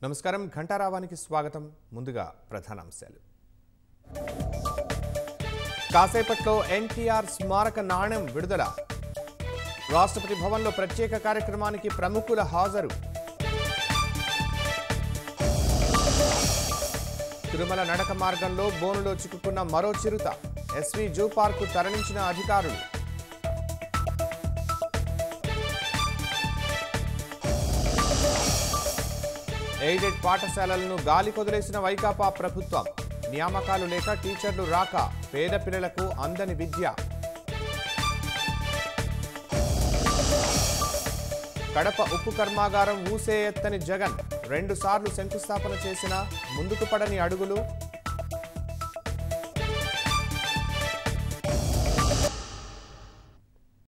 నమస్కారం ఘంటారావానికి స్వాగతం ముందుగా ప్రధానాంశాలు కాసేపట్లో ఎన్టీఆర్ స్మారక నాణ్యం విడుదల రాష్ట్రపతి భవన్లో ప్రత్యేక కార్యక్రమానికి ప్రముఖుల హాజరు తిరుమల నడక మార్గంలో బోనులో చిక్కుకున్న మరో చిరుత ఎస్వి జూ పార్కు తరలించిన అధికారులు ఎయిడెడ్ పాఠశాలలను గాలి కొదిలేసిన వైకాపా ప్రభుత్వం నియామకాలు లేక టీచర్లు రాక పేద పిల్లలకు అందని విద్య కడప ఉక్కు కర్మాగారం ఊసే ఎత్తని జగన్ రెండు సార్లు శంకుస్థాపన చేసిన ముందుకు పడని అడుగులు